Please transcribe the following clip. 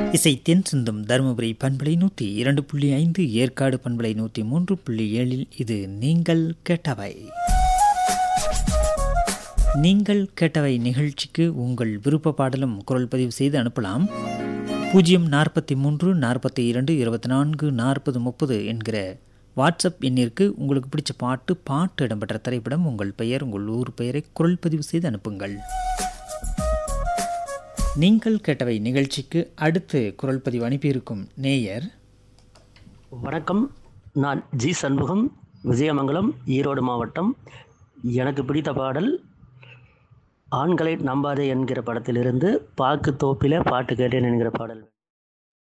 இசை தென் சிந்தும் தருமபுரி பண்பலை நூற்றி இரண்டு புள்ளி ஐந்து ஏற்காடு பண்பலை நூற்றி மூன்று புள்ளி ஏழில் இது நீங்கள் கேட்டவை நீங்கள் கேட்டவை நிகழ்ச்சிக்கு உங்கள் விருப்ப பாடலும் குரல் பதிவு செய்து அனுப்பலாம் பூஜ்ஜியம் நாற்பத்தி மூன்று நாற்பத்தி இரண்டு இருபத்தி நான்கு நாற்பது முப்பது என்கிற வாட்ஸ்அப் எண்ணிற்கு உங்களுக்கு பிடிச்ச பாட்டு பாட்டு இடம்பெற்ற திரைப்படம் உங்கள் பெயர் உங்கள் ஊர் பெயரை குரல் பதிவு செய்து அனுப்புங்கள் நீங்கள் கேட்டவை நிகழ்ச்சிக்கு அடுத்து குரல் பதிவு அனுப்பியிருக்கும் நேயர் வணக்கம் நான் ஜி சண்முகம் விஜயமங்கலம் ஈரோடு மாவட்டம் எனக்கு பிடித்த பாடல் ஆண்களை நம்பாதே என்கிற படத்திலிருந்து பாக்கு தோப்பில பாட்டு கேட்டேன் என்கிற பாடல்